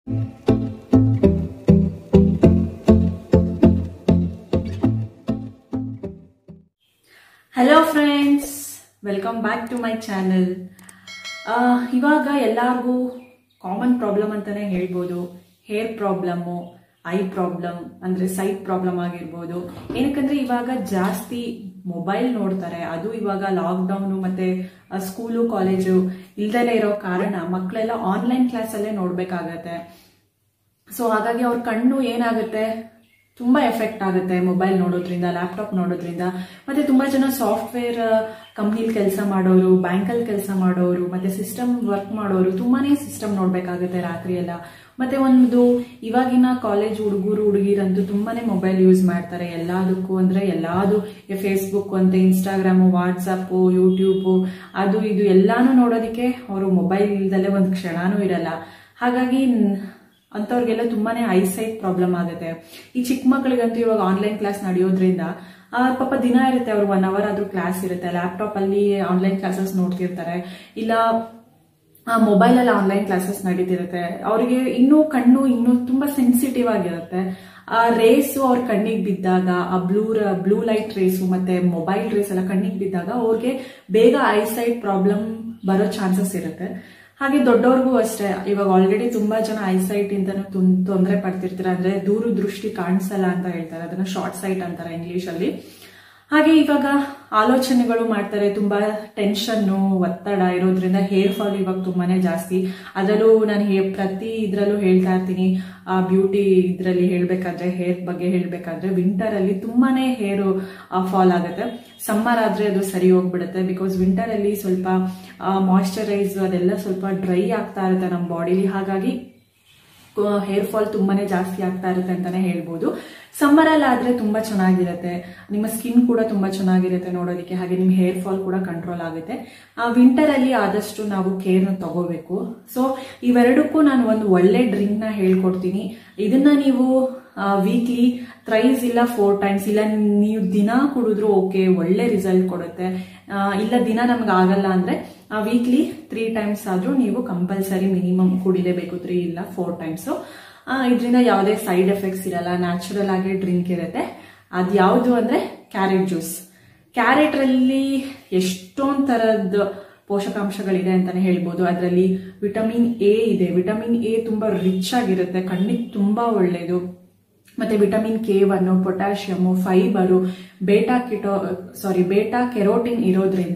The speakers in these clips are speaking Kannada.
hello friends welcome back to my channel ಇವಾಗ ಎಲ್ಲರಿಗೂ ಕಾಮನ್ ಪ್ರಾಬ್ಲಮ್ ಅಂತಲೇ ಹೇಳ್ಬೋದು ಹೇರ್ ಪ್ರಾಬ್ಲಮ್ಮು ಐ ಪ್ರಾಬ್ಲಮ್ ಅಂದರೆ ಸೈಟ್ ಪ್ರಾಬ್ಲಮ್ ಆಗಿರ್ಬೋದು ಏನಕ್ಕಂದ್ರೆ ಇವಾಗ ಜಾಸ್ತಿ ಮೊಬೈಲ್ ನೋಡ್ತಾರೆ ಅದು ಇವಾಗ ಲಾಕ್ಡೌನು ಮತ್ತೆ ಸ್ಕೂಲು ಕಾಲೇಜು ಇಲ್ದಲೇ ಇರೋ ಕಾರಣ ಮಕ್ಕಳೆಲ್ಲ ಆನ್ಲೈನ್ ಕ್ಲಾಸಲ್ಲೇ ನೋಡ್ಬೇಕಾಗತ್ತೆ ಸೊ ಹಾಗಾಗಿ ಅವ್ರ ಕಣ್ಣು ಏನಾಗುತ್ತೆ ತುಂಬಾ ಎಫೆಕ್ಟ್ ಆಗುತ್ತೆ ಮೊಬೈಲ್ ನೋಡೋದ್ರಿಂದ ಲ್ಯಾಪ್ಟಾಪ್ ನೋಡೋದ್ರಿಂದ ಮತ್ತೆ ತುಂಬಾ ಜನ ಸಾಫ್ಟ್ವೇರ್ ಕಂಪ್ನಿಲಿ ಕೆಲಸ ಮಾಡೋರು ಬ್ಯಾಂಕಲ್ಲಿ ಕೆಲಸ ಮಾಡೋರು ಮತ್ತೆ ಸಿಸ್ಟಮ್ ವರ್ಕ್ ಮಾಡೋರು ತುಂಬಾನೇ ಸಿಸ್ಟಮ್ ನೋಡ್ಬೇಕಾಗುತ್ತೆ ರಾತ್ರಿ ಎಲ್ಲ ಮತ್ತೆ ಒಂದು ಇವಾಗಿನ ಕಾಲೇಜ್ ಹುಡುಗರು ಹುಡುಗಿರಂತೂ ತುಂಬಾನೇ ಮೊಬೈಲ್ ಯೂಸ್ ಮಾಡ್ತಾರೆ ಎಲ್ಲದಕ್ಕೂ ಅಂದ್ರೆ ಎಲ್ಲಾದು ಫೇಸ್ಬುಕ್ ಅಂತ ಇನ್ಸ್ಟಾಗ್ರಾಮು ವಾಟ್ಸಪ್ ಯೂಟ್ಯೂಬ್ ಅದು ಇದು ಎಲ್ಲಾನು ನೋಡೋದಕ್ಕೆ ಅವರು ಮೊಬೈಲ್ ಇಲ್ದಲ್ಲೇ ಒಂದು ಕ್ಷಣನೂ ಇರಲ್ಲ ಹಾಗಾಗಿ ಅಂಥವ್ರಿಗೆಲ್ಲ ತುಂಬಾನೇ ಐಸೈಟ್ ಪ್ರಾಬ್ಲಮ್ ಆಗುತ್ತೆ ಈ ಚಿಕ್ಕ ಮಕ್ಕಳಿಗಂತೂ ಇವಾಗ ಆನ್ಲೈನ್ ಕ್ಲಾಸ್ ನಡೆಯೋದ್ರಿಂದ ಆ, ಪಾಪ ದಿನ ಇರುತ್ತೆ ಅವ್ರು ಒನ್ ಅವರ್ ಆದ್ರೂ ಕ್ಲಾಸ್ ಇರುತ್ತೆ ಲ್ಯಾಪ್ಟಾಪ್ ಅಲ್ಲಿ ಆನ್ಲೈನ್ ಕ್ಲಾಸಸ್ ನೋಡ್ತಿರ್ತಾರೆ ಇಲ್ಲ ಆ ಮೊಬೈಲ್ ಅಲ್ಲಿ ಆನ್ಲೈನ್ ಕ್ಲಾಸಸ್ ನಡೀತಿರುತ್ತೆ ಅವರಿಗೆ ಇನ್ನೂ ಕಣ್ಣು ಇನ್ನೂ ತುಂಬಾ ಸೆನ್ಸಿಟಿವ್ ಆಗಿರುತ್ತೆ ಆ ರೇಸು ಅವ್ರ ಕಣ್ಣಿಗೆ ಬಿದ್ದಾಗ ಆ ಬ್ಲೂ ಬ್ಲೂ ಲೈಟ್ ರೇಸು ಮತ್ತೆ ಮೊಬೈಲ್ ರೇಸ್ ಎಲ್ಲ ಕಣ್ಣಿಗೆ ಬಿದ್ದಾಗ ಅವ್ರಿಗೆ ಬೇಗ ಐಸೈಟ್ ಪ್ರಾಬ್ಲಮ್ ಬರೋ ಚಾನ್ಸಸ್ ಇರುತ್ತೆ ಹಾಗೆ ದೊಡ್ಡವ್ರಿಗೂ ಅಷ್ಟೇ ಇವಾಗ ಆಲ್ರೆಡಿ ತುಂಬಾ ಜನ ಐಸೈಟ್ ಇಂದನೂ ತೊಂದರೆ ಪಡ್ತಿರ್ತಾರೆ ಅಂದ್ರೆ ದೂರ ದೃಷ್ಟಿ ಕಾಣಿಸಲ್ಲ ಅಂತ ಹೇಳ್ತಾರೆ ಅದನ್ನ ಶಾರ್ಟ್ ಸೈಟ್ ಅಂತಾರೆ ಇಂಗ್ಲಿಷ್ ಅಲ್ಲಿ ಹಾಗೆ ಇವಾಗ ಆಲೋಚನೆಗಳು ಮಾಡ್ತಾರೆ ತುಂಬಾ ಟೆನ್ಷನ್ನು ಒತ್ತಡ ಇರೋದ್ರಿಂದ ಹೇರ್ ಫಾಲ್ ಇವಾಗ ತುಂಬಾನೇ ಜಾಸ್ತಿ ಅದರಲ್ಲೂ ನಾನು ಹೇ ಪ್ರತಿ ಇದ್ರಲ್ಲೂ ಹೇಳ್ತಾ ಇರ್ತೀನಿ ಆ ಬ್ಯೂಟಿ ಇದ್ರಲ್ಲಿ ಹೇಳ್ಬೇಕಾದ್ರೆ ಹೇರ್ ಬಗ್ಗೆ ಹೇಳ್ಬೇಕಾದ್ರೆ ವಿಂಟರ್ ಅಲ್ಲಿ ತುಂಬಾನೇ ಹೇರ್ ಫಾಲ್ ಆಗುತ್ತೆ ಸಮ್ಮರ್ ಆದ್ರೆ ಅದು ಸರಿ ಹೋಗ್ಬಿಡುತ್ತೆ ಬಿಕಾಸ್ ವಿಂಟರ್ ಅಲ್ಲಿ ಸ್ವಲ್ಪ ಮಾಯಶ್ಚರೈಸ್ ಅದೆಲ್ಲ ಸ್ವಲ್ಪ ಡ್ರೈ ಆಗ್ತಾ ಇರುತ್ತೆ ನಮ್ಮ ಬಾಡಿಲಿ ಹಾಗಾಗಿ ಹೇರ್ ಫಾಲ್ ತುಂಬಾನೇ ಜಾಸ್ತಿ ಆಗ್ತಾ ಇರುತ್ತೆ ಅಂತಾನೆ ಹೇಳ್ಬೋದು ಸಮ್ಮರ್ ಅಲ್ಲಿ ಆದ್ರೆ ತುಂಬಾ ಚೆನ್ನಾಗಿರುತ್ತೆ ನಿಮ್ಮ ಸ್ಕಿನ್ ಕೂಡ ತುಂಬಾ ಚೆನ್ನಾಗಿರುತ್ತೆ ನೋಡೋದಕ್ಕೆ ಹಾಗೆ ನಿಮ್ಮ ಹೇರ್ ಫಾಲ್ ಕೂಡ ಕಂಟ್ರೋಲ್ ಆಗುತ್ತೆ ಆ ವಿಂಟರ್ ಅಲ್ಲಿ ಆದಷ್ಟು ನಾವು ಕೇರ್ ನ ತಗೋಬೇಕು ಸೊ ಇವೆರಡಕ್ಕೂ ನಾನು ಒಂದು ಒಳ್ಳೆ ಡ್ರಿಂಕ್ ನ ಹೇಳ್ಕೊಡ್ತೀನಿ ಇದನ್ನ ನೀವು ವೀಕ್ಲಿ ಥ್ರೈಸ್ ಇಲ್ಲ ಫೋರ್ ಟೈಮ್ಸ್ ಇಲ್ಲ ನೀವು ದಿನ ಕುಡಿದ್ರು ಓಕೆ ಒಳ್ಳೆ ರಿಸಲ್ಟ್ ಕೊಡುತ್ತೆ ಆ, ಇಲ್ಲ ದಿನ ನಮ್ಗೆ ಆಗಲ್ಲ ಅಂದ್ರೆ ವೀಕ್ಲಿ ತ್ರೀ ಟೈಮ್ಸ್ ಆದ್ರೂ ನೀವು ಕಂಪಲ್ಸರಿ ಮಿನಿಮಮ್ ಕುಡಿಲೇಬೇಕು ತ್ರೀ ಇಲ್ಲ ಫೋರ್ ಟೈಮ್ಸ್ ಇದರಿಂದ ಯಾವುದೇ ಸೈಡ್ ಎಫೆಕ್ಟ್ಸ್ ಇರಲ್ಲ ನ್ಯಾಚುರಲ್ ಆಗಿ ಡ್ರಿಂಕ್ ಇರುತ್ತೆ ಅದು ಯಾವುದು ಅಂದ್ರೆ ಕ್ಯಾರೆಟ್ ಜ್ಯೂಸ್ ಕ್ಯಾರೆಟ್ ಅಲ್ಲಿ ಎಷ್ಟೊಂದ್ ತರದ್ ಪೋಷಕಾಂಶಗಳಿದೆ ಅಂತಾನೆ ಹೇಳ್ಬೋದು ಅದರಲ್ಲಿ ವಿಟಮಿನ್ ಎ ಇದೆ ವಿಟಮಿನ್ ಎ ತುಂಬಾ ರಿಚ್ ಆಗಿರುತ್ತೆ ಕಣ್ಣಿಗೆ ತುಂಬಾ ಒಳ್ಳೆಯದು ಮತ್ತೆ vitamin K one potassium fibre beta keto sorry beta carotene ಇರೋದ್ರಿಂದ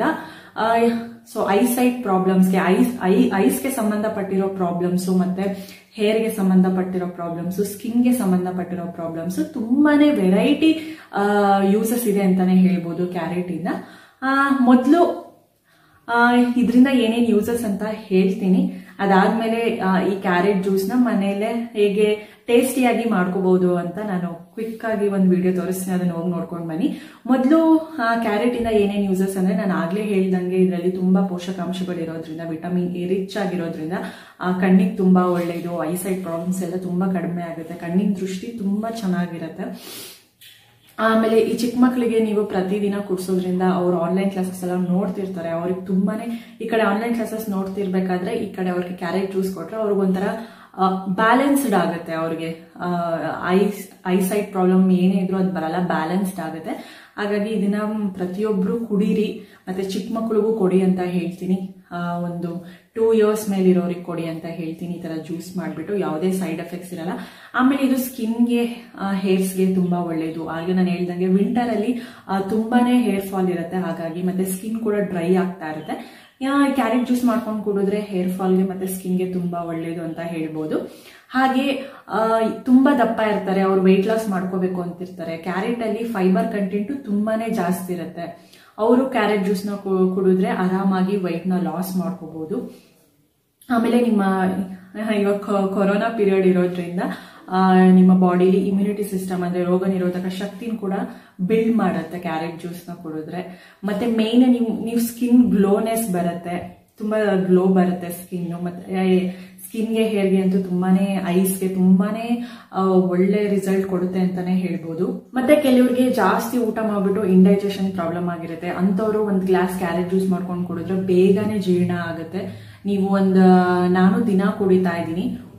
ಸೊ ಐಸೈಟ್ ಪ್ರಾಬ್ಲಮ್ಸ್ಗೆ ಐಸ್ ಐ ಐಸ್ಗೆ ಸಂಬಂಧಪಟ್ಟಿರೋ ಪ್ರಾಬ್ಲಮ್ಸು ಮತ್ತೆ ಹೇರ್ಗೆ ಸಂಬಂಧಪಟ್ಟಿರೋ ಪ್ರಾಬ್ಲಮ್ಸ್ ಸ್ಕಿನ್ಗೆ ಸಂಬಂಧಪಟ್ಟಿರೋ ಪ್ರಾಬ್ಲಮ್ಸ್ ತುಂಬಾನೇ ವೆರೈಟಿ ಯೂಸಸ್ ಇದೆ ಅಂತಾನೆ ಹೇಳ್ಬೋದು ಕ್ಯಾರೆಟ್ ಇಂದ ಮೊದಲು ಇದರಿಂದ ಏನೇನು ಯೂಸಸ್ ಅಂತ ಹೇಳ್ತೀನಿ ಅದಾದ್ಮೇಲೆ ಆ, ಈ ಕ್ಯಾರೆಟ್ ಜ್ಯೂಸ್ನ ಮನೆಯಲ್ಲೇ ಹೇಗೆ ಟೇಸ್ಟಿಯಾಗಿ ಮಾಡ್ಕೋಬಹುದು ಅಂತ ನಾನು ಕ್ವಿಕ್ ಆಗಿ ಒಂದು ವಿಡಿಯೋ ತೋರಿಸ್ತೀನಿ ಅದನ್ನ ಹೋಗಿ ನೋಡ್ಕೊಂಡು ಬನ್ನಿ ಮೊದಲು ಕ್ಯಾರೆಟ್ ಇಂದ ಏನೇನು ಯೂಸಸ್ ಅಂದ್ರೆ ನಾನು ಆಗ್ಲೇ ಹೇಳ್ದಂಗೆ ಇದರಲ್ಲಿ ತುಂಬಾ ಪೋಷಕಾಂಶಗಳು ಇರೋದ್ರಿಂದ ವಿಟಮಿನ್ ಎ ರಿಚ್ ಆಗಿರೋದ್ರಿಂದ ಆ, ಕಣ್ಣಿಗೆ ತುಂಬಾ ಒಳ್ಳೆಯದು ಐಸೈಟ್ ಪ್ರಾಬ್ಲಮ್ಸ್ ಎಲ್ಲ ತುಂಬಾ ಕಡಿಮೆ ಆಗುತ್ತೆ ಕಣ್ಣಿನ ದೃಷ್ಟಿ ತುಂಬಾ ಚೆನ್ನಾಗಿರುತ್ತೆ ಆಮೇಲೆ ಈ ಚಿಕ್ಕ ಮಕ್ಕಳಿಗೆ ನೀವು ಪ್ರತಿದಿನ ಕುಡ್ಸೋದ್ರಿಂದ ಅವ್ರು ಆನ್ಲೈನ್ ಕ್ಲಾಸಸ್ ಎಲ್ಲ ನೋಡ್ತಿರ್ತಾರೆ ಅವ್ರಿಗೆ ತುಂಬಾನೇ ಈ ಕಡೆ ಆನ್ಲೈನ್ ಕ್ಲಾಸಸ್ ನೋಡ್ತಿರ್ಬೇಕಾದ್ರೆ ಈ ಕಡೆ ಅವ್ರಿಗೆ ಕ್ಯಾರೆಟ್ ಜ್ಯೂಸ್ ಕೊಟ್ರೆ ಅವ್ರಿಗೊಂಥರ ಬ್ಯಾಲೆನ್ಸ್ಡ್ ಆಗುತ್ತೆ ಅವ್ರಿಗೆ ಐಸ್ ಐಸೈಟ್ ಪ್ರಾಬ್ಲಮ್ ಏನೇ ಇದ್ರು ಅದು ಬರಲ್ಲ ಬ್ಯಾಲೆನ್ಸ್ಡ್ ಆಗುತ್ತೆ ಹಾಗಾಗಿ ಇದನ್ನ ಪ್ರತಿಯೊಬ್ರು ಕುಡೀರಿ ಮತ್ತೆ ಚಿಕ್ಕ ಮಕ್ಕಳಿಗೂ ಕೊಡಿ ಅಂತ ಹೇಳ್ತೀನಿ ಆ, ಒಂದು ಟೂ ಇಯರ್ಸ್ ಮೇಲಿರೋರಿಗೆ ಕೊಡಿ ಅಂತ ಹೇಳ್ತೀನಿ ಈ ತರ ಜ್ಯೂಸ್ ಮಾಡಿಬಿಟ್ಟು ಯಾವುದೇ ಸೈಡ್ ಎಫೆಕ್ಟ್ಸ್ ಇರಲ್ಲ ಆಮೇಲೆ ಇದು ಸ್ಕಿನ್ಗೆ ಹೇರ್ಸ್ಗೆ ತುಂಬಾ ಒಳ್ಳೇದು ಹಾಗೆ ನಾನು ಹೇಳ್ದಂಗೆ ವಿಂಟರ್ ಅಲ್ಲಿ ಆ, ತುಂಬಾನೇ ಹೇರ್ ಫಾಲ್ ಇರುತ್ತೆ ಹಾಗಾಗಿ ಮತ್ತೆ ಸ್ಕಿನ್ ಕೂಡ ಡ್ರೈ ಆಗ್ತಾ ಇರುತ್ತೆ ಕ್ಯಾರೆಟ್ ಜ್ಯೂಸ್ ಮಾಡ್ಕೊಂಡು ಕುಡಿದ್ರೆ ಹೇರ್ ಫಾಲ್ಗೆ ಮತ್ತೆ ಸ್ಕಿನ್ಗೆ ತುಂಬಾ ಒಳ್ಳೇದು ಅಂತ ಹೇಳ್ಬೋದು ಹಾಗೆ ಆ, ತುಂಬಾ ದಪ್ಪ ಇರ್ತಾರೆ ಅವ್ರು ವೆಯ್ಟ್ ಲಾಸ್ ಮಾಡ್ಕೋಬೇಕು ಅಂತಿರ್ತಾರೆ ಕ್ಯಾರೆಟ್ ಅಲ್ಲಿ ಫೈಬರ್ ಕಂಟೆಂಟ್ ತುಂಬಾನೇ ಜಾಸ್ತಿ ಇರುತ್ತೆ ಅವರು ಕ್ಯಾರೆಟ್ ಜ್ಯೂಸ್ನ ಕುಡಿದ್ರೆ ಆರಾಮಾಗಿ weight ನ ಲಾಸ್ ಮಾಡ್ಕೋಬಹುದು ಆಮೇಲೆ ನಿಮ್ಮ ಇವಾಗ ಕೊ- ಕೊರೋನಾ ಪೀರಿಯಡ್ ಇರೋದ್ರಿಂದ ಆ, ನಿಮ್ಮ ಬಾಡಿಲಿ ಇಮ್ಯುನಿಟಿ ಸಿಸ್ಟಮ್ ಅಂದ್ರೆ ರೋಗ ನಿರೋಧಕ ಶಕ್ತಿನ ಕೂಡ ಬಿಲ್ಡ್ ಮಾಡುತ್ತೆ ಕ್ಯಾರೆಟ್ ಜ್ಯೂಸ್ನ ಕುಡಿದ್ರೆ ಮತ್ತೆ ಮೇನ್ ನೀವು ನೀವು ಸ್ಕಿನ್ ಗ್ಲೋನೆಸ್ ಬರುತ್ತೆ ತುಂಬಾ ಗ್ಲೋ ಬರುತ್ತೆ ಸ್ಕಿನ್ ಮತ್ತೆ ಸ್ಕಿನ್ಗೆ ಹೇರ್ಗೆ ಅಂತೂ ತುಂಬಾನೇ ಐಸ್ಗೆ ತುಂಬಾನೇ ಆ, ಒಳ್ಳೆ ರಿಸಲ್ಟ್ ಕೊಡುತ್ತೆ ಅಂತಾನೆ ಹೇಳ್ಬೋದು ಮತ್ತೆ ಕೆಲವ್ರಿಗೆ ಜಾಸ್ತಿ ಊಟ ಮಾಡ್ಬಿಟ್ಟು ಇಂಡೈಜೆಷನ್ ಪ್ರಾಬ್ಲಮ್ ಆಗಿರುತ್ತೆ ಅಂತವ್ರು ಒಂದ್ ಗ್ಲಾಸ್ ಕ್ಯಾರೆಟ್ ಜ್ಯೂಸ್ ಮಾಡ್ಕೊಂಡು ಕುಡಿದ್ರೆ ಬೇಗನೆ ಜೀರ್ಣ ಆಗುತ್ತೆ ನೀವು ಒಂದ್ ನಾನು ದಿನ ಕುಡಿತಾ ಇದ್ದೀನಿ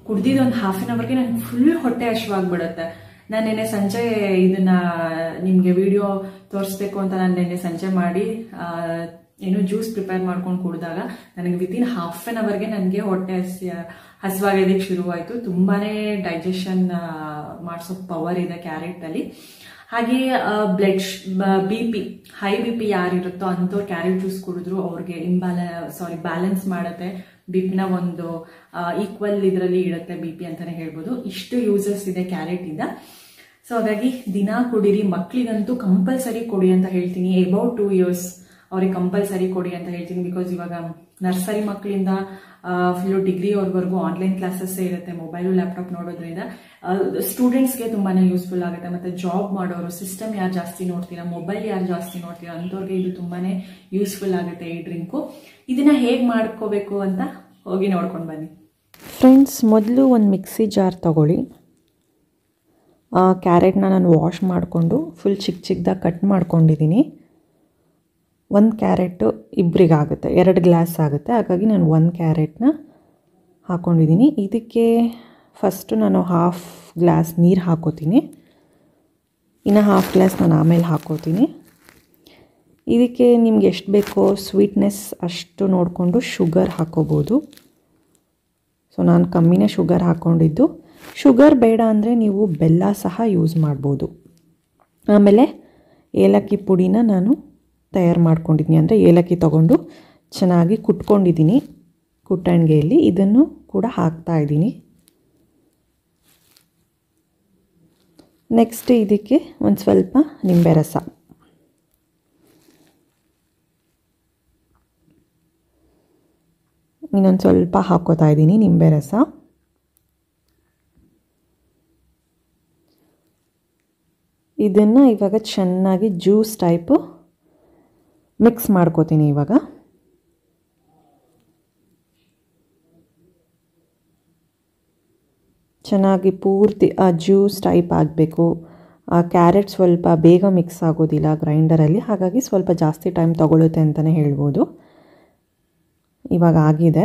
ಕುಡ್ದಿದ್ದು ಒಂದು ಹಾಫ್ ಆನ್ ಅವರ್ಗೆ ನಂಗೆ ಫುಲ್ ಹೊಟ್ಟೆ ಹಶ್ವಾಗ್ಬಿಡುತ್ತೆ ನಾನು ನಿನ್ನೆ ಸಂಜೆ ಇದನ್ನ ನಿಮಗೆ ವಿಡಿಯೋ ತೋರಿಸ್ಬೇಕು ಅಂತ ನಾನು ನಿನ್ನೆ ಸಂಜೆ ಮಾಡಿ ಆ, ಏನು ಜ್ಯೂಸ್ ಪ್ರಿಪೇರ್ ಮಾಡ್ಕೊಂಡು ಕುಡಿದಾಗ ನನಗೆ ವಿತಿನ್ ಹಾಫ್ ಆನ್ ಅವರ್ಗೆ ನನಗೆ ಹೊಟ್ಟೆ ಹಸಿ ಹಸಿವಾಗೋದಕ್ಕೆ ಶುರುವಾಯಿತು ತುಂಬಾನೇ ಡೈಜೆಷನ್ ಮಾಡಿಸೋ ಪವರ್ ಇದೆ ಕ್ಯಾರೆಟ್ ಅಲ್ಲಿ ಹಾಗೆ blood B P high B P ಯಾರಿರುತ್ತೋ ಅಂಥವ್ರು ಕ್ಯಾರೆಟ್ ಜ್ಯೂಸ್ ಕುಡಿದ್ರು ಅವ್ರಿಗೆ ಇಂಬ್ಯಾಲ ಸಾರಿ ಬ್ಯಾಲೆನ್ಸ್ ಮಾಡುತ್ತೆ ಬಿ ಪಿನ ಒಂದು ಈಕ್ವಲ್ ಇದರಲ್ಲಿ ಇಡುತ್ತೆ ಬಿ ಪಿ ಅಂತಾನೆ ಹೇಳ್ಬೋದು ಇಷ್ಟು ಯೂಸಸ್ ಇದೆ ಕ್ಯಾರೆಟ್ ಇಂದ ಸೊ ಹಾಗಾಗಿ ದಿನ ಕುಡೀರಿ ಮಕ್ಕಳಿಗಂತೂ ಕಂಪಲ್ಸರಿ ಕೊಡಿ ಅಂತ ಹೇಳ್ತೀನಿ ಅಬೌಟ್ ಟೂ ಇಯರ್ಸ್ ಅವ್ರಿಗೆ ಕಂಪಲ್ಸರಿ ಕೊಡಿ ಅಂತ ಹೇಳ್ತೀನಿ ಬಿಕಾಸ್ ಇವಾಗ ನರ್ಸರಿ ಮಕ್ಕಳಿಂದ ಫುಲ್ಲು ಡಿಗ್ರಿವರೆಗೂ ಆನ್ಲೈನ್ ಕ್ಲಾಸಸ್ ಇರುತ್ತೆ ಮೊಬೈಲು ಲ್ಯಾಪ್ಟಾಪ್ ನೋಡೋದ್ರಿಂದ ಸ್ಟೂಡೆಂಟ್ಸ್ಗೆ ತುಂಬಾನೇ ಯೂಸ್ಫುಲ್ ಆಗುತ್ತೆ ಮತ್ತೆ ಜಾಬ್ ಮಾಡೋರು ಸಿಸ್ಟಮ್ ಯಾರು ಜಾಸ್ತಿ ನೋಡ್ತೀರಾ ಮೊಬೈಲ್ ಯಾರು ಜಾಸ್ತಿ ನೋಡ್ತೀರಾ ಅಂಥವ್ರಿಗೆ ಇದು ತುಂಬಾನೇ ಯೂಸ್ಫುಲ್ ಆಗುತ್ತೆ ಈ ಡ್ರಿಂಕು ಇದನ್ನ ಹೇಗೆ ಮಾಡ್ಕೋಬೇಕು ಅಂತ ಹೋಗಿ ನೋಡ್ಕೊಂಡು ಬನ್ನಿ ಫ್ರೆಂಡ್ಸ್ ಮೊದಲು ಒಂದು ಮಿಕ್ಸಿ ಜಾರ್ ತಗೊಳ್ಳಿ ಆ ಕ್ಯಾರೆಟ್ನ ನಾನು ವಾಶ್ ಮಾಡಿಕೊಂಡು ಫುಲ್ ಚಿಕ್ಕ ಚಿಕ್ಕದಾಗಿ ಕಟ್ ಮಾಡ್ಕೊಂಡಿದ್ದೀನಿ ಒಂದು ಕ್ಯಾರೆಟು ಇಬ್ಬರಿಗಾಗುತ್ತೆ ಎರಡು ಗ್ಲಾಸ್ ಆಗುತ್ತೆ ಹಾಗಾಗಿ ನಾನು ಒಂದು ಕ್ಯಾರೆಟ್ನ ಹಾಕ್ಕೊಂಡಿದ್ದೀನಿ ಇದಕ್ಕೆ ಫಸ್ಟು ನಾನು ಹಾಫ್ ಗ್ಲಾಸ್ ನೀರು ಹಾಕೋತೀನಿ ಇನ್ನು ಹಾಫ್ ಗ್ಲಾಸ್ ನಾನು ಆಮೇಲೆ ಹಾಕೋತೀನಿ ಇದಕ್ಕೆ ನಿಮ್ಗೆ ಎಷ್ಟು ಬೇಕೋ ಸ್ವೀಟ್ನೆಸ್ ಅಷ್ಟು ನೋಡಿಕೊಂಡು ಶುಗರ್ ಹಾಕೋಬೋದು ಸೊ ನಾನು ಕಮ್ಮಿನೇ ಶುಗರ್ ಹಾಕ್ಕೊಂಡಿದ್ದು ಶುಗರ್ ಬೇಡ ಅಂದರೆ ನೀವು ಬೆಲ್ಲ ಸಹ ಯೂಸ್ ಮಾಡ್ಬೋದು ಆಮೇಲೆ ಏಲಕ್ಕಿ ಪುಡಿನ ನಾನು ತಯಾರು ಮಾಡ್ಕೊಂಡಿದ್ದೀನಿ ಅಂದರೆ ಏಲಕ್ಕಿ ತಗೊಂಡು ಚೆನ್ನಾಗಿ ಕುಟ್ಕೊಂಡಿದ್ದೀನಿ ಕುಟ್ಟಣಿಗೆಯಲ್ಲಿ ಇದನ್ನು ಕೂಡ ಹಾಕ್ತಾ ಇದ್ದೀನಿ ನೆಕ್ಸ್ಟ್ ಇದಕ್ಕೆ ಒಂದು ಸ್ವಲ್ಪ ನಿಂಬೆ ರಸ ಇನ್ನೊಂದು ಸ್ವಲ್ಪ ಹಾಕೋತಾ ಇದ್ದೀನಿ ನಿಂಬೆ ರಸ ಇದನ್ನು ಇವಾಗ ಚೆನ್ನಾಗಿ ಜ್ಯೂಸ್ ಟೈಪು ಮಿಕ್ಸ್ ಮಾಡ್ಕೋತೀನಿ ಇವಾಗ ಚೆನ್ನಾಗಿ ಪೂರ್ತಿ ಆ ಜ್ಯೂಸ್ ಟೈಪ್ ಆಗಬೇಕು ಆ ಕ್ಯಾರೆಟ್ ಸ್ವಲ್ಪ ಬೇಗ ಮಿಕ್ಸ್ ಆಗೋದಿಲ್ಲ ಗ್ರೈಂಡರಲ್ಲಿ ಹಾಗಾಗಿ ಸ್ವಲ್ಪ ಜಾಸ್ತಿ ಟೈಮ್ ತಗೊಳುತ್ತೆ ಅಂತಲೇ ಹೇಳ್ಬೋದು ಇವಾಗ ಆಗಿದೆ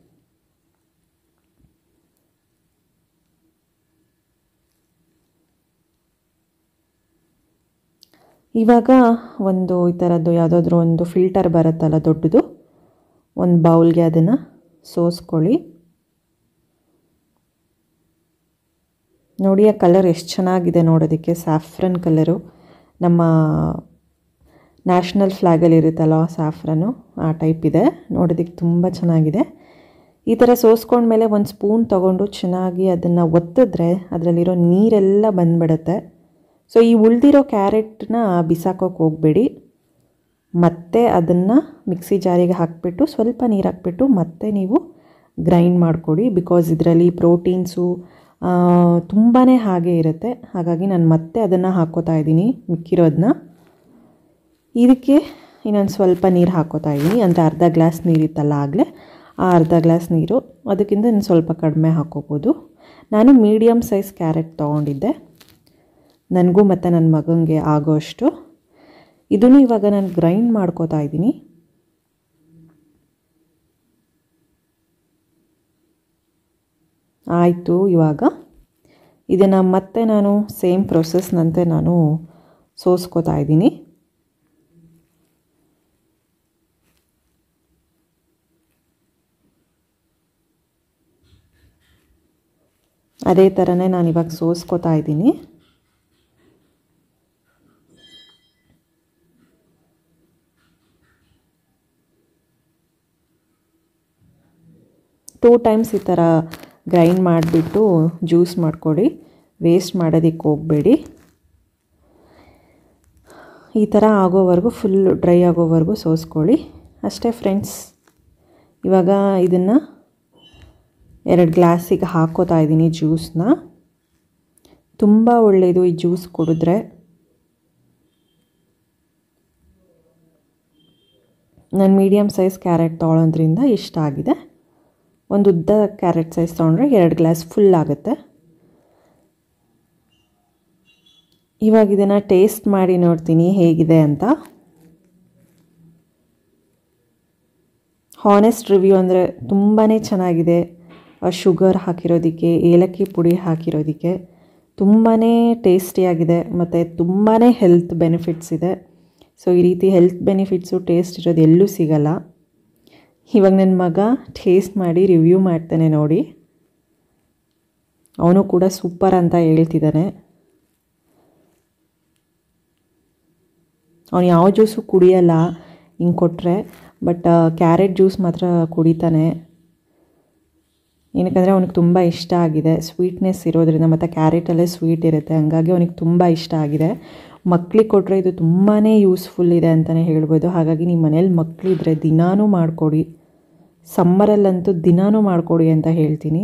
ಇವಾಗ ಒಂದು ಈ ಥರದ್ದು ಯಾವುದಾದ್ರೂ ಒಂದು ಫಿಲ್ಟರ್ ಬರುತ್ತಲ್ಲ ದೊಡ್ಡದು ಒಂದು ಬೌಲ್ಗೆ ಅದನ್ನು ಸೋಸ್ಕೊಳ್ಳಿ ನೋಡಿ ಆ ಕಲರ್ ಎಷ್ಟು ಚೆನ್ನಾಗಿದೆ ನೋಡೋದಕ್ಕೆ ಸ್ಯಾಫ್ರನ್ ಕಲರು ನಮ್ಮ ನ್ಯಾಷನಲ್ ಫ್ಲ್ಯಾಗಲ್ಲಿ ಇರುತ್ತಲ್ಲ ಸ್ಯಾಫ್ರನು ಆ ಟೈಪ್ ಇದೆ ನೋಡೋದಕ್ಕೆ ತುಂಬ ಚೆನ್ನಾಗಿದೆ ಈ ಥರ ಸೋಸ್ಕೊಂಡ್ಮೇಲೆ ಒಂದು ಸ್ಪೂನ್ ತೊಗೊಂಡು ಚೆನ್ನಾಗಿ ಅದನ್ನು ಒತ್ತಿದ್ರೆ ಅದರಲ್ಲಿರೋ ನೀರೆಲ್ಲ ಬಂದ್ಬಿಡುತ್ತೆ ಸೊ ಈ ಉಳಿದಿರೋ ಕ್ಯಾರೆಟ್ನ ಬಿಸಾಕೋಕೆ ಹೋಗಬೇಡಿ ಮತ್ತೆ ಅದನ್ನು ಮಿಕ್ಸಿ ಜಾರಿಗೆ ಹಾಕಿಬಿಟ್ಟು ಸ್ವಲ್ಪ ನೀರು ಹಾಕ್ಬಿಟ್ಟು ಮತ್ತೆ ನೀವು ಗ್ರೈಂಡ್ ಮಾಡಿಕೊಡಿ ಬಿಕಾಸ್ ಇದರಲ್ಲಿ ಪ್ರೋಟೀನ್ಸು ತುಂಬಾ ಹಾಗೆ ಇರುತ್ತೆ ಹಾಗಾಗಿ ನಾನು ಮತ್ತೆ ಅದನ್ನು ಹಾಕ್ಕೋತಾ ಇದ್ದೀನಿ ಮಿಕ್ಕಿರೋದನ್ನ ಇದಕ್ಕೆ ಇನ್ನೊಂದು ಸ್ವಲ್ಪ ನೀರು ಹಾಕ್ಕೋತಾ ಇದ್ದೀನಿ ಅಂದರೆ ಅರ್ಧ ಗ್ಲಾಸ್ ನೀರಿತ್ತಲ್ಲ ಆಗಲೇ ಆ ಅರ್ಧ ಗ್ಲಾಸ್ ನೀರು ಅದಕ್ಕಿಂತ ಇನ್ನು ಸ್ವಲ್ಪ ಕಡಿಮೆ ಹಾಕ್ಕೋಬೋದು ನಾನು ಮೀಡಿಯಮ್ ಸೈಜ್ ಕ್ಯಾರೆಟ್ ತೊಗೊಂಡಿದ್ದೆ ನನಗೂ ಮತ್ತು ನನ್ನ ಮಗನಿಗೆ ಆಗೋಷ್ಟು ಇದನ್ನು ಇವಾಗ ನಾನು ಗ್ರೈಂಡ್ ಮಾಡ್ಕೋತಾ ಇದ್ದೀನಿ ಆಯಿತು ಇವಾಗ ಇದನ್ನು ಮತ್ತೆ ನಾನು ಸೇಮ್ ಪ್ರೊಸೆಸ್ನಂತೆ ನಾನು ಸೋಸ್ಕೋತಾ ಇದ್ದೀನಿ ಅದೇ ಥರನೇ ನಾನು ಇವಾಗ ಸೋಸ್ಕೋತಾ ಇದ್ದೀನಿ ಟೂ ಟೈಮ್ಸ್ ಈ ಥರ ಗ್ರೈಂಡ್ ಮಾಡಿಬಿಟ್ಟು ಜ್ಯೂಸ್ ಮಾಡಿಕೊಡಿ ವೇಸ್ಟ್ ಮಾಡೋದಕ್ಕೆ ಹೋಗಬೇಡಿ ಈ ಥರ ಆಗೋವರೆಗೂ ಫುಲ್ ಡ್ರೈ ಆಗೋವರೆಗೂ ಸೋಸ್ಕೊಳ್ಳಿ ಅಷ್ಟೇ ಫ್ರೆಂಡ್ಸ್ ಇವಾಗ ಇದನ್ನು ಎರಡು ಗ್ಲಾಸಿಗೆ ಹಾಕೋತಾ ಇದ್ದೀನಿ ಜ್ಯೂಸನ್ನ ತುಂಬ ಒಳ್ಳೆಯದು ಈ ಜ್ಯೂಸ್ ಕುಡಿದ್ರೆ ನಾನು ಮೀಡಿಯಮ್ ಸೈಜ್ ಕ್ಯಾರೆಟ್ ತೊಗೊಳೋದ್ರಿಂದ ಇಷ್ಟ ಆಗಿದೆ ಒಂದು ಉದ್ದ ಕ್ಯಾರೆಟ್ ಸೈಜ್ ತೊಗೊಂಡ್ರೆ ಎರಡು ಗ್ಲಾಸ್ ಫುಲ್ ಆಗುತ್ತೆ ಇವಾಗ ಇದನ್ನು ಟೇಸ್ಟ್ ಮಾಡಿ ನೋಡ್ತೀನಿ ಹೇಗಿದೆ ಅಂತ ಹಾನೆಸ್ಟ್ ರಿವ್ಯೂ ಅಂದರೆ ತುಂಬಾ ಚೆನ್ನಾಗಿದೆ ಶುಗರ್ ಹಾಕಿರೋದಕ್ಕೆ ಏಲಕ್ಕಿ ಪುಡಿ ಹಾಕಿರೋದಕ್ಕೆ ತುಂಬಾ ಟೇಸ್ಟಿಯಾಗಿದೆ ಮತ್ತು ತುಂಬಾ ಹೆಲ್ತ್ ಬೆನಿಫಿಟ್ಸ್ ಇದೆ ಸೊ ಈ ರೀತಿ ಹೆಲ್ತ್ ಬೆನಿಫಿಟ್ಸು ಟೇಸ್ಟ್ ಇರೋದು ಎಲ್ಲೂ ಸಿಗಲ್ಲ ಇವಾಗ ನನ್ನ ಮಗ ಟೇಸ್ಟ್ ಮಾಡಿ ರಿವ್ಯೂ ಮಾಡ್ತಾನೆ ನೋಡಿ ಅವನು ಕೂಡ ಸೂಪರ್ ಅಂತ ಹೇಳ್ತಿದ್ದಾನೆ ಅವನು ಯಾವ ಜ್ಯೂಸು ಕುಡಿಯಲ್ಲ ಹಿಂಗೆ ಕೊಟ್ಟರೆ ಬಟ್ ಕ್ಯಾರೆಟ್ ಜ್ಯೂಸ್ ಮಾತ್ರ ಕುಡಿತಾನೆ ಏನಕ್ಕಂದರೆ ಅವನಿಗೆ ತುಂಬ ಇಷ್ಟ ಆಗಿದೆ ಸ್ವೀಟ್ನೆಸ್ ಇರೋದ್ರಿಂದ ಮತ್ತು ಕ್ಯಾರೆಟಲ್ಲೇ ಸ್ವೀಟ್ ಇರುತ್ತೆ ಹಂಗಾಗಿ ಅವನಿಗೆ ತುಂಬ ಇಷ್ಟ ಆಗಿದೆ ಮಕ್ಳಿಗೆ ಕೊಟ್ಟರೆ ಇದು ತುಂಬಾ ಯೂಸ್ಫುಲ್ ಇದೆ ಅಂತಲೇ ಹೇಳ್ಬೋದು ಹಾಗಾಗಿ ನಿಮ್ಮ ಮನೇಲಿ ಮಕ್ಕಳಿದ್ರೆ ದಿನಾನೂ ಮಾಡಿಕೊಡಿ ಸಮ್ಮರಲ್ಲಂತೂ ದಿನಾನೂ ಮಾಡಿಕೊಡಿ ಅಂತ ಹೇಳ್ತೀನಿ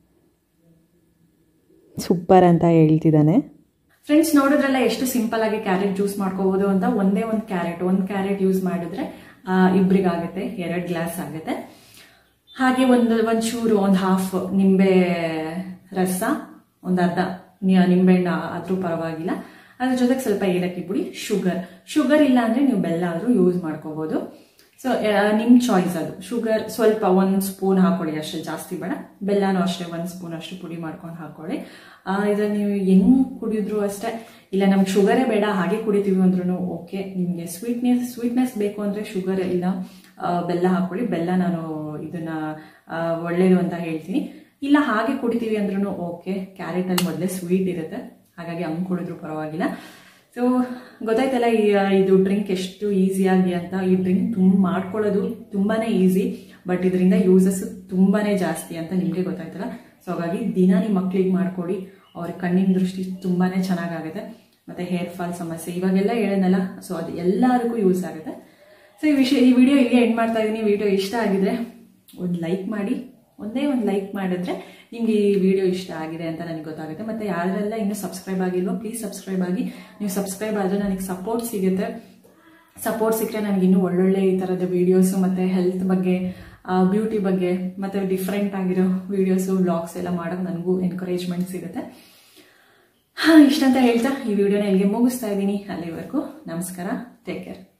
ಸೂಪರ್ ಅಂತ ಹೇಳ್ತಿದ್ದಾನೆ ಫ್ರೆಂಡ್ಸ್ ನೋಡಿದ್ರಲ್ಲ ಎಷ್ಟು ಸಿಂಪಲ್ ಆಗಿ ಕ್ಯಾರೆಟ್ ಜ್ಯೂಸ್ ಮಾಡ್ಕೋಬಹುದು ಅಂತ ಒಂದೇ ಒಂದು ಕ್ಯಾರೆಟ್ ಒಂದು ಕ್ಯಾರೆಟ್ ಯೂಸ್ ಮಾಡಿದ್ರೆ ಇಬ್ರಿಗಾಗುತ್ತೆ ಎರಡು ಗ್ಲಾಸ್ ಆಗುತ್ತೆ ಹಾಗೆ ಒಂದು ಒಂದು ಚೂರು ಒಂದು ಹಾಫ್ ನಿಂಬೆ ರಸ ಒಂದು ಅರ್ಧ ನಿ- ನಿಂಬೆಹಣ್ಣು ಆದ್ರೂ ಪರವಾಗಿಲ್ಲ ಅದ್ರ ಜೊತೆಗೆ ಸ್ವಲ್ಪ ಏಲಕ್ಕಿ ಪುಡಿ ಶುಗರ್ ಶುಗರ್ ಇಲ್ಲ ಅಂದ್ರೆ ನೀವು ಬೆಲ್ಲ ಆದ್ರೂ ಯೂಸ್ ಮಾಡ್ಕೋಬಹುದು ಸೊ ನಿಮ್ ಚಾಯ್ಸ್ ಅದು ಶುಗರ್ ಸ್ವಲ್ಪ ಒಂದ್ ಸ್ಪೂನ್ ಹಾಕೊಳ್ಳಿ ಅಷ್ಟೇ ಜಾಸ್ತಿ ಬೇಡ ಬೆಲ್ಲನೂ ಅಷ್ಟೇ ಒಂದ್ ಸ್ಪೂನ್ ಅಷ್ಟು ಪುಡಿ ಮಾಡ್ಕೊಂಡು ಹಾಕೊಳ್ಳಿ ಆ, ಇದನ್ನ ನೀವು ಹೆಂಗ್ ಕುಡಿದ್ರು ಅಷ್ಟೇ ಇಲ್ಲ ನಮ್ಗೆ ಶುಗರೇ ಬೇಡ ಹಾಗೆ ಕುಡಿತೀವಿ ಅಂದ್ರೂ ಓಕೆ ನಿಮ್ಗೆ ಸ್ವೀಟ್ನೆಸ್ ಸ್ವೀಟ್ನೆಸ್ ಬೇಕು ಅಂದ್ರೆ ಶುಗರ್ ಇಲ್ಲ ಆ, ಬೆಲ್ಲ ಹಾಕೊಳ್ಳಿ ಬೆಲ್ಲ ನಾನು ಇದನ್ನ ಆ, ಒಳ್ಳೇದು ಅಂತ ಹೇಳ್ತೀನಿ ಇಲ್ಲ ಹಾಗೆ ಕುಡಿತೀವಿ ಅಂದ್ರೂ ಓಕೆ ಕ್ಯಾರೆಟ್ ಅಲ್ಲಿ ಮೊದಲೇ ಸ್ವೀಟ್ ಇರುತ್ತೆ ಹಾಗಾಗಿ ಹಂಗ್ ಕುಡಿದ್ರು ಪರವಾಗಿಲ್ಲ ಸೊ ಗೊತ್ತಾಯ್ತಲ್ಲ ಈ ಇದು ಡ್ರಿಂಕ್ ಎಷ್ಟು ಈಸಿಯಾಗಿ ಅಂತ ಈ ಡ್ರಿಂಕ್ ತುಂಬ ಮಾಡ್ಕೊಳ್ಳೋದು ತುಂಬಾನೇ ಈಸಿ ಬಟ್ ಇದರಿಂದ ಯೂಸಸ್ ತುಂಬಾನೇ ಜಾಸ್ತಿ ಅಂತ ನಿಮಗೆ ಗೊತ್ತಾಯ್ತಲ್ಲ ಸೊ ಹಾಗಾಗಿ ದಿನ ನಿಮ್ಮ ಮಕ್ಳಿಗೆ ಮಾಡ್ಕೊಡಿ ಅವ್ರ ಕಣ್ಣಿನ ದೃಷ್ಟಿ ತುಂಬಾನೇ ಚೆನ್ನಾಗಾಗುತ್ತೆ ಮತ್ತೆ ಹೇರ್ ಫಾಲ್ ಸಮಸ್ಯೆ ಇವಾಗೆಲ್ಲ ಹೇಳೋದಲ್ಲ ಸೊ ಅದು ಎಲ್ಲದಕ್ಕೂ ಯೂಸ್ ಆಗುತ್ತೆ ಸೊ ಈ ವಿಷಯ ಈ ವಿಡಿಯೋ ಇಲ್ಲಿಗೆ ಎಂಡ್ ಮಾಡ್ತಾ ಇದ್ದೀನಿ ವಿಡಿಯೋ ಇಷ್ಟ ಆಗಿದ್ರೆ ಒಂದು ಲೈಕ್ ಮಾಡಿ ಒಂದೇ ಒಂದು ಲೈಕ್ ಮಾಡಿದ್ರೆ ನಿಮ್ಗೆ ಈ ವಿಡಿಯೋ ಇಷ್ಟ ಆಗಿದೆ ಅಂತ ನನಗೆ ಗೊತ್ತಾಗುತ್ತೆ ಮತ್ತೆ ಯಾರೆಲ್ಲ ಇನ್ನೂ ಸಬ್ಸ್ಕ್ರೈಬ್ ಆಗಿಲ್ವೋ ಪ್ಲೀಸ್ ಸಬ್ಸ್ಕ್ರೈಬ್ ಆಗಿ ನೀವು ಸಬ್ಸ್ಕ್ರೈಬ್ ಆದರೆ ನನಗೆ ಸಪೋರ್ಟ್ ಸಿಗುತ್ತೆ ಸಪೋರ್ಟ್ ಸಿಕ್ಕರೆ ನನಗೆ ಇನ್ನೂ ಒಳ್ಳೊಳ್ಳೆ ಈ ಥರದ ವೀಡಿಯೋಸು ಮತ್ತು ಹೆಲ್ತ್ ಬಗ್ಗೆ ಬ್ಯೂಟಿ ಬಗ್ಗೆ ಮತ್ತು ಡಿಫ್ರೆಂಟ್ ಆಗಿರೋ ವೀಡಿಯೋಸು ವ್ಲಾಗ್ಸ್ ಎಲ್ಲ ಮಾಡೋಕೆ ನನಗೂ ಎನ್ಕರೇಜ್ಮೆಂಟ್ ಸಿಗುತ್ತೆ ಹಾಂ ಇಷ್ಟಂತ ಹೇಳ್ತಾ ಈ ವಿಡಿಯೋನ ಇಲ್ಲಿಗೆ ಮುಗಿಸ್ತಾ ಇದ್ದೀನಿ ಅಲ್ಲಿವರೆಗೂ ನಮಸ್ಕಾರ ಟೇಕ್ ಕೇರ್